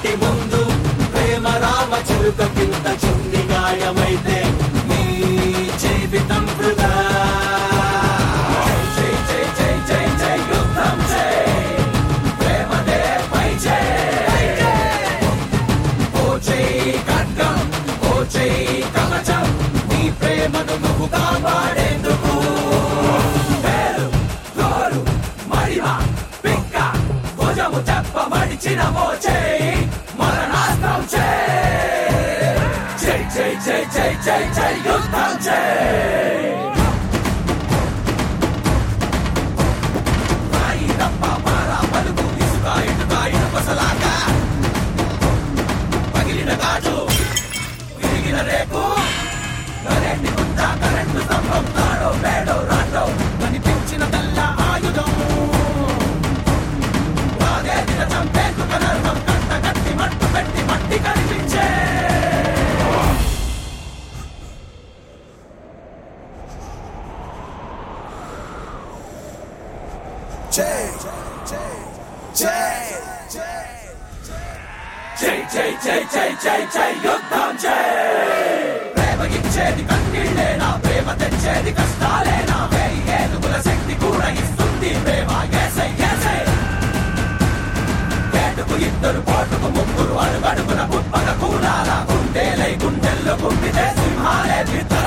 ఇంటి ముందు ప్రేమ రామ చిలుక కింద చుండి గాయమైతే నీ జీవితం వృధా జై జై జై జై జై యుద్ధం జై ప్రేమదే పై జై ఓ జై ఖడ్గం ఓ జై కవచం నీ ప్రేమను నువ్వు కాపాడేందుకు పేరు గోరు మడిమ పిక్క భుజము చెప్ప మడిచిన మో చేయి మరణాస్త్రం చేయి జై జై జై జై జై జై యుద్ధం జై రాయి రప్ప పార పలుకు ఇసుక ఇటుక ఇనుపసలాక పగిలిన గాజు విరిగిన రేకు కరెంటు గుంట కరెంటు స్తంభం తాడో పేడో రాటో కనిపించిన తెల్ల ఆయుధం రాగేదిన చంపేకు కనర్మం కంట కట్టి మట్టు పెట్టి మట్టి కనిపించే జై జై జై జై జై జై యుద్ధం జై ప్రేమ ఇచ్చేది కన్నీళ్ళేనా ప్రేమ తెచ్చేది కష్టాలేనా వేయి ఏనుగుల శక్తి కూడా ఇస్తుంది ప్రేమ ఏసై ఏసై వేటుకు ఇద్దరు పోటుకు ముగ్గురు అడుగడుగున కుప్పక కూడాల గుండెలై గుండెల్లో గుండితే సింహాలే నిద్ర